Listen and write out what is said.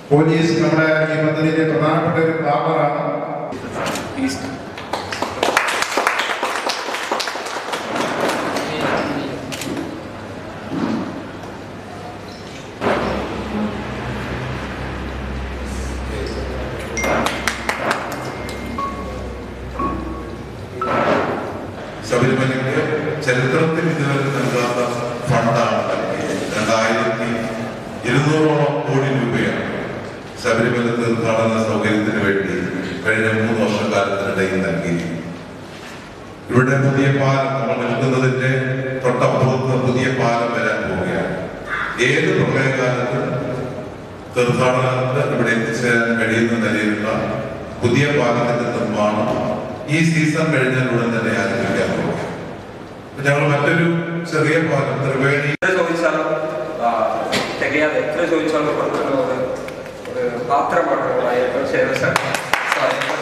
police നമ്മുടെ ഈ പദ്ധതിയിലെ പ്രധാനപ്പെട്ട ഒരു പാപ്പറാണ് ഈസ്റ്റ് ശബരിമലയ്ക്ക് ചരിത്രത്തിൽ ഇതുവരെ നൽകാത്ത ഫണ്ടാണ് നൽകിയത് രണ്ടായിരത്തി ഇരുന്നൂറോളം കോടി രൂപയാണ് ശബരിമല തീർത്ഥാടന സൗകര്യത്തിന് വേണ്ടി കഴിഞ്ഞ മൂന്ന് വർഷക്കാലത്തിനിടയിൽ നൽകിയിരിക്കുന്നത് ഇവിടെ പുതിയ പാലം നമ്മൾ നിൽക്കുന്നതിന്റെ തൊട്ടപ്പുറത്ത് പുതിയ പാലം വരാൻ പോവുകയാണ് ഏത് പ്രളയകാലത്തും തീർത്ഥാടനത്തിന് ഇവിടെ എത്തിച്ചേരാൻ കഴിയുന്ന നിലയിലുള്ള പുതിയ പാലത്തിന്റെ നിർമ്മാണം ഈ സീസൺ കഴിഞ്ഞാൽ ഉടൻ തന്നെ ആരംഭിക്കാൻ പോകും ഞങ്ങൾ മറ്റൊരു ചെറിയ പാലം ത്രിവേണി എത്ര ചോദിച്ചാലും ആ, തികയാതെ എത്ര ചോദിച്ചാലും കൊടുക്കുന്ന ഒരു ഒരു പാത്രമാണ് ഏറ്റവും ശേഷം